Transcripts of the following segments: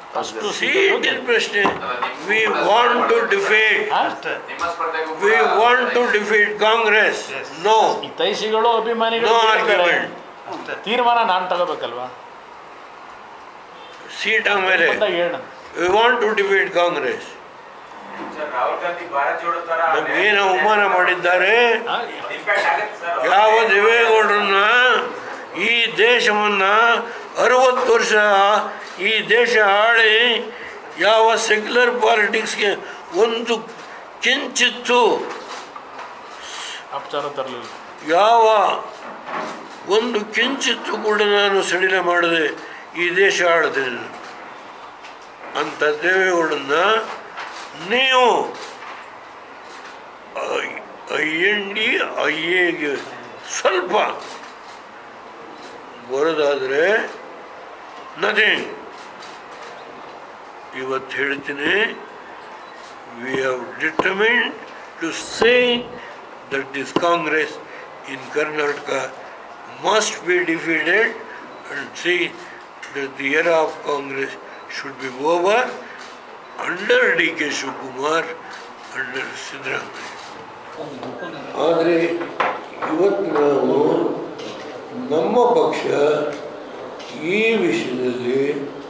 ಅಷ್ಟು ಸೀಟಿನ ಪ್ರಶ್ನೆ V want to defeat ಅಷ್ಟೇ ನಿಮ್ಮ ಸ್ಪರ್ಧೆಗೂ ವಿ ಕೂಡ want to defeat Congress no ಈ ತೈಸಿಗಳು ಅಭಿಮಾನಿಗಳು ನೋ ಕೇಳ್ತಾರೆ. ಆರ್ಗ್ಯುಮೆಂಟ್ ಅಷ್ಟೇ ತೀರ್ಮಾನ ನಾನು ತಗೋಬೇಕಲ್ವಾ ಸೀಟ್ ಆಮೇಲೆ ಬಂದಾಗ ಹೇಳ we want to defeat Congress sir Rahul Gandhi Bharat Jodo ತರ ನಮ್ಗೇನು ಅವಮಾನ ಮಾಡಿದ್ದಾರೆ ಇಂಪ್ಯಾಕ್ಟ್ ಆಗುತ್ತೆ ಸರ್ ಯಾವ ದೇವೇಗೌಡರನ್ನ ಈ ದೇಶವನ್ನ ಅರವತ್ತು ವರ್ಷ ಈ ದೇಶ ಆಳಿ ಯಾವ ಸೆಕ್ಯುಲರ್ ಪಾಲಿಟಿಕ್ಸ್ಗೆ ಒಂದು ಕಿಂಚಿತ್ತು ಅಪಚಾರ ತರಲಿಲ್ಲ ಯಾವ ಒಂದು ಕಿಂಚಿತ್ತು ಕೂಡ ನಾನು ಸಡಿಲ ಮಾಡದೆ ಈ ದೇಶ ಆಳ್ತೇನೆ ಅಂತ ದೇವೇಗೌಡನ್ನ ನೀವು ಐ ಎನ್ ಡಿ ಐ ಎಗೆ ಸ್ವಲ್ಪ ಬರೋದಾದರೆ ನಥಿಂಗ್ ಇವತ್ತು ಹೇಳ್ತೀನಿ we have determined to say that this Congress in Karnataka must be defeated and see that the era of Congress should be over under D.K. Shivakumar, under Siddaramaiah. ಆದರೆ ಇವತ್ತು ನಾವು ನಮ್ಮ ಪಕ್ಷ ಈ ವಿಷಯದಲ್ಲಿ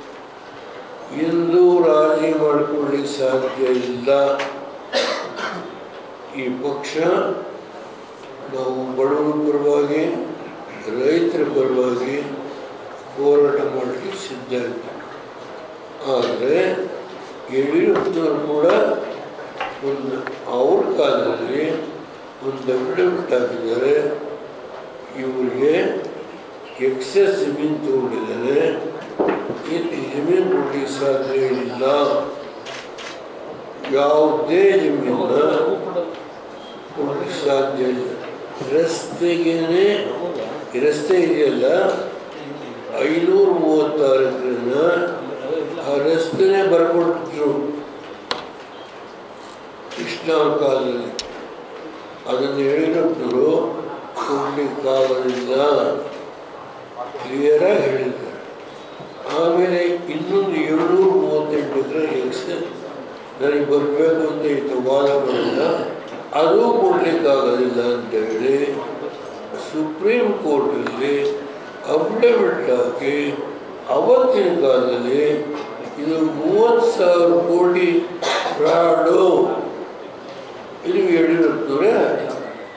ಎಂದೂ ರಾಜಿ ಮಾಡಿಕೊಳ್ಳಿಕ್ಕೆ ಸಾಧ್ಯ ಇಲ್ಲ ಈ ಪಕ್ಷ ನಾವು ಬಡವರ ಪರವಾಗಿ ರೈತರ ಪರವಾಗಿ ಹೋರಾಟ ಮಾಡಲಿಕ್ಕೆ ಸಿದ್ಧ ಇದ್ದೀವಿ ಆದರೆ ಯಡಿಯೂರಪ್ಪನವರು ಕೂಡ ಒಂದು ಅವ್ರ ಕಾಲದಲ್ಲಿ ಒಂದು ಅಫಿಡವಿಟ್ ಹಾಕಿದ್ದಾರೆ ಇವರಿಗೆ ಎಕ್ಸೆಸ್ ಜಮೀನು ತಗೊಂಡಿದ್ದಾರೆ ಇಲ್ಲಿ ಜಮೀನು ಕೊಡಲಿಕ್ಕೆ ಸಾಧ್ಯ ಇಲ್ಲ ಯಾವುದೇ ಜಮೀನ ಕೊಡಲಿಕ್ಕೆ ಸಾಧ್ಯ ಇಲ್ಲ ರಸ್ತೆಗೇನೆ ಈ ರಸ್ತೆ ಇದೆಯಲ್ಲ ಐನೂರ ಮೂವತ್ತಾರು ಎಕರೆನ ಆ ರಸ್ತೆನೇ ಬರ್ಕೊಟ್ಟಿದ್ರು ಕೃಷ್ಣ ಅವ್ರ ಕಾಲದಲ್ಲಿ ಅದನ್ನು ಯಡಿಯೂರಪ್ಪನವರು ಕೊಡ್ಲಿಕ್ಕಾಗೋದಿಲ್ಲ ಕ್ಲಿಯರಾಗಿ ಹೇಳಿದ್ದಾರೆ ಆಮೇಲೆ ಇನ್ನೊಂದು ಏಳ್ನೂರ ಮೂವತ್ತೆಂಟು ಎಕರೆ ಎಕ್ಸೆಸ್ ನನಗೆ ಬರಬೇಕು ಅಂತ ಇತ್ತು ವಾದ ಮಾಡಿದ ಅದು ಕೊಡಲಿಕ್ಕಾಗೋದಿಲ್ಲ ಅಂತ ಹೇಳಿ ಸುಪ್ರೀಂ ಕೋರ್ಟಲ್ಲಿ ಅಫಿಡವಿಟ್ ಹಾಕಿ ಅವತ್ತಿನ ಕಾಲದಲ್ಲಿ ಇದು ಮೂವತ್ತು ಸಾವಿರ ಕೋಟಿ ಫ್ರಾಡು ಇದು ಯಡಿಯೂರಪ್ಪನವರೇ ಹಾಕಿದ್ರು.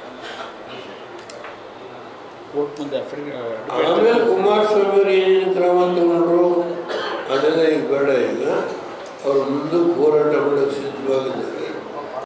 ಕೋರ್ಟ್ ಮುಂದೆ affidavit- ಆಮೇಲೆ ಕುಮಾರಸ್ವಾಮಿ ಅವರು ಏನೇನು ಕ್ರಮ ತಗೊಂಡ್ರು ಅದೆಲ್ಲ ಈಗ ಬೇಡ ಈಗ ಅವ್ರು ಮುಂದೆ ಹೋರಾಟ ಮಾಡೋಕ್ಕೆ ಸಿದ್ಧ